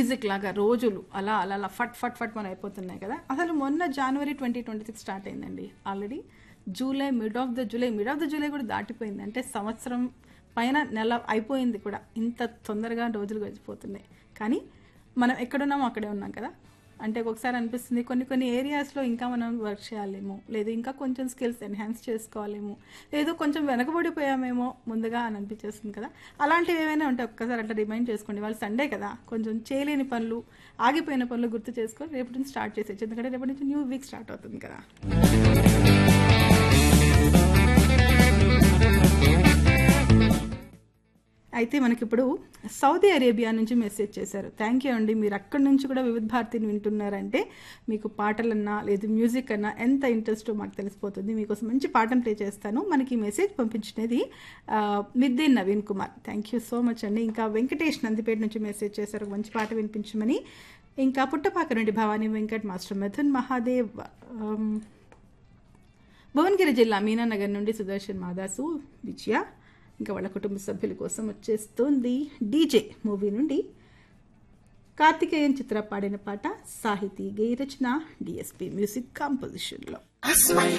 music లాగా రోజులు అలా అలా అలా ఫట్ ఫట్ ఫట్ మన అయిపోతున్నాయి కదా అసలు మొన్న జనవరి ట్వంటీ ట్వంటీ సిక్స్ స్టార్ట్ అయిందండి already July mid of the July mid of the July కూడా దాటిపోయింది అంటే సంవత్సరం పైన నెల అయిపోయింది కూడా ఇంత తొందరగా రోజులు గడిచిపోతున్నాయి కానీ మనం ఎక్కడున్నామో అక్కడే ఉన్నాం కదా అంటే ఒక్కొక్కసారి అనిపిస్తుంది కొన్ని కొన్ని ఏరియాస్లో ఇంకా మనం వర్క్ చేయాలేమో లేదు ఇంకా కొంచెం స్కిల్స్ ఎన్హాన్స్ చేసుకోవాలేమో లేదు కొంచెం వెనకబడిపోయామేమో ముందుగా అని అనిపించేస్తుంది కదా అలాంటివి ఏమైనా ఉంటే ఒక్కసారి అట్లా రిమైండ్ చేసుకోండి వాళ్ళు సండే కదా కొంచెం చేయలేని పనులు ఆగిపోయిన పనులు గుర్తు చేసుకొని రేపటి నుంచి స్టార్ట్ చేసేయచ్చు ఎందుకంటే రేపటి నుంచి న్యూ వీక్ స్టార్ట్ అవుతుంది కదా అయితే మనకిప్పుడు సౌదీ అరేబియా నుంచి మెసేజ్ చేశారు థ్యాంక్ యూ అండి మీరు అక్కడి నుంచి కూడా వివిధ భారతిని వింటున్నారంటే మీకు పాటలన్నా లేదు మ్యూజిక్ అన్నా ఎంత ఇంట్రెస్టో మాకు తెలిసిపోతుంది మీకోసం మంచి పాటను ప్లే చేస్తాను మనకి ఈ మెసేజ్ పంపించినది ఆ, మిద్దెన్ Naveen Kumar thank you so much అండి ఇంకా వెంకటేష్ నందిపేట నుంచి మెసేజ్ చేశారు ఒక మంచి పాట వినిపించమని ఇంకా పుట్టపాక నుండి భవానీ వెంకట్ మాస్టర్ మిథున్ మహాదేవ్ ఆమ్, భువనగిరి జిల్లా మీనానగర్ నుండి సుదర్శన్ మాదాసు విజయ ఇంకా వాళ్ళ కుటుంబ సభ్యుల కోసం వచ్చేస్తుంది డీజే మూవీ నుండి కార్తికేయన్ చిత్ర పాడిన పాట సాహితీ గేయ రచన డిఎస్పి మ్యూజిక్ కాంపోజిషన్లో I swear